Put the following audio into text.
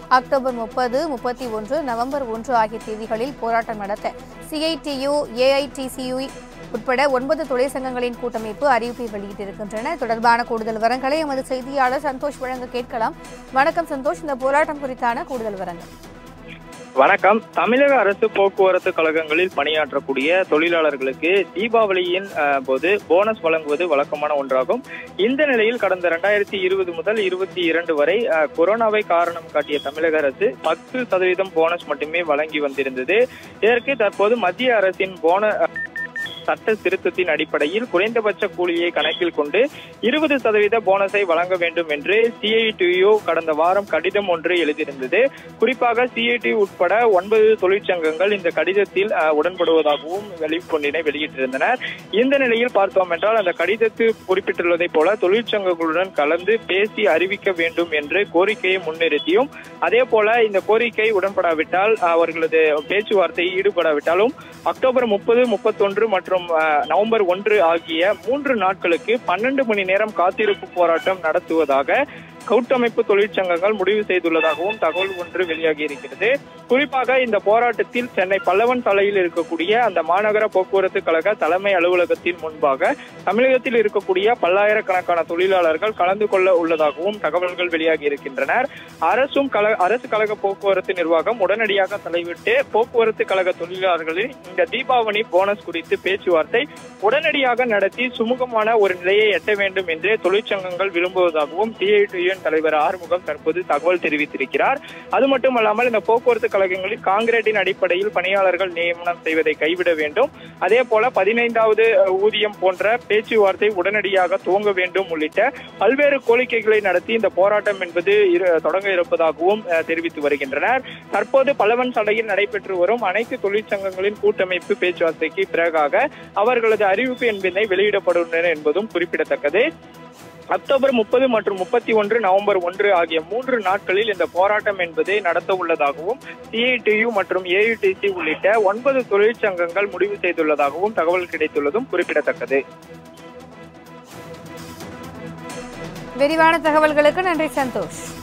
October முப்பது முப்பத்தி ஒன்று நவம்பர் ஒன்று ஆகிய தேதிகளில் போராட்டம் நடத்த சிஐடியு ஏஐடிசியு உட்பட ஒன்பது தொழிற்சங்கங்களின் கூட்டமைப்பு அறிவிப்பை வெளியிட்டிருக்கின்றன தொடர்பான கூடுதல் விவரங்களை எமது செய்தியாளர் சந்தோஷ் வழங்க கேட்கலாம் வணக்கம் சந்தோஷ் இந்த போராட்டம் குறித்தான கூடுதல் விவரங்கள் வணக்கம் தமிழக அரசு போக்குவரத்து கழகங்களில் பணியாற்றக்கூடிய தொழிலாளர்களுக்கு தீபாவளியின் அஹ், போது போனஸ் வழங்குவது வழக்கமான ஒன்றாகும் இந்த நிலையில் கடந்த இரண்டாயிரத்தி இருபது முதல் இருபத்தி இரண்டு வரை அஹ், கொரோனாவை காரணம் காட்டிய தமிழக அரசு பத்து சதவீதம் போனஸ் மட்டுமே வழங்கி வந்திருந்தது இதற்கு தற்போது மத்திய அரசின் போன சட்ட திருத்தத்தின் அடிப்படையில் குறைந்தபட்ச கூலியை கணக்கில் கொண்டு இருபது சதவீத போனஸை வழங்க வேண்டும் என்று சிஐடியு கடந்த வாரம் கடிதம் ஒன்று எழுதியிருந்தது குறிப்பாக சிஐடி உட்பட ஒன்பது தொழிற்சங்கங்கள் இந்த கடிதத்தில் அஹ், உடன்படுவதாகவும் வெளிப்பொன்றினை வெளியிட்டிருந்தனர் இந்த நிலையில் பார்த்தோம் என்றால் அந்த கடிதத்தில் குறிப்பிட்டுள்ளதைப் போல தொழிற்சங்கங்களுடன் கலந்து பேசி அறிவிக்க வேண்டும் என்று கோரிக்கையை முன்னிறுத்தியும் அதே போல இந்த கோரிக்கை உடன்படாவிட்டால் அவர்களது பேச்சுவார்த்தை ஈடுபடாவிட்டாலும் அக்டோபர் முப்பது முப்பத்தொன்று மற்றும் அஹ், நவம்பர் ஒன்று ஆகிய மூன்று நாட்களுக்கு பன்னெண்டு மணி நேரம் காத்திருப்பு போராட்டம் நடத்துவதாக கூட்டமைப்பு தொழிற்சங்கங்கள் முடிவு செய்துள்ளதாகவும் தகவல் ஒன்று வெளியாகி இருக்கிறது குறிப்பாக இந்த போராட்டத்தில் சென்னை பல்லவன் சாலையில் இருக்கக்கூடிய அந்த மாநகர போக்குவரத்து கழக தலைமை அலுவலகத்தின் முன்பாக தமிழகத்தில் இருக்கக்கூடிய பல்லாயிரக்கணக்கான தொழிலாளர்கள் கலந்து கொள்ள உள்ளதாகவும் தகவல்கள் வெளியாகி இருக்கின்றனர் அரசும் கல அரசு கழக போக்குவரத்து நிர்வாகம் உடனடியாக தலைவிட்டு போக்குவரத்து கழக தொழிலாளர்களின் இந்த தீபாவளி போனஸ் குறித்து பேச்சுவார்த்தை உடனடியாக நடத்தி சுமூகமான ஒரு நிலையை எட்ட வேண்டும் என்று தொழிற்சங்கங்கள் விரும்புவதாகவும் சிஐடியின் தலைவர் ஆறுமுகம் தற்போது தகவல் தெரிவித்திருக்கிறார் அது மட்டுமல்லாமல் இந்த போக்குவரத்து கழகங்களில் காங்கிரீட்டின் அடிப்படையில் பணியாளர்கள் நியமனம் செய்வதை கைவிட வேண்டும் அதே போல பதினைந்தாவது ஊதியம் போன்ற பேச்சுவார்த்தை உடனடியாக துவங்க வேண்டும் உள்ளிட்ட பல்வேறு கோரிக்கைகளை நடத்தி இந்த போராட்டம் என்பது இரு- தொடங்க இருப்பதாகவும் அஹ், தெரிவித்து வருகின்றனர் தற்போது பல்லவன் சாலையில் நடைபெற்று வரும் அனைத்து தொழிற்சங்கங்களின் கூட்டமைப்பு பேச்சுவார்த்தைக்கு பிறகாக அவர்களது அறிவிப்பு என்பதை வெளியிடப்படும் என்பதும் குறிப்பிடத்தக்கது அக்டோபர் முப்பது மற்றும் முப்பத்தி ஒன்று நவம்பர் ஒன்று ஆகிய மூன்று நாட்களில் இந்த போராட்டம் என்பதை நடத்த உள்ளதாகவும் சிஐடியு மற்றும் ஏயுடிசி உள்ளிட்ட ஒன்பது தொழிற்சங்கங்கள் முடிவு செய்துள்ளதாகவும் தகவல் கிடைத்துள்ளதும் குறிப்பிடத்தக்கது விரிவான தகவல்களுக்கு நன்றி சந்தோஷ்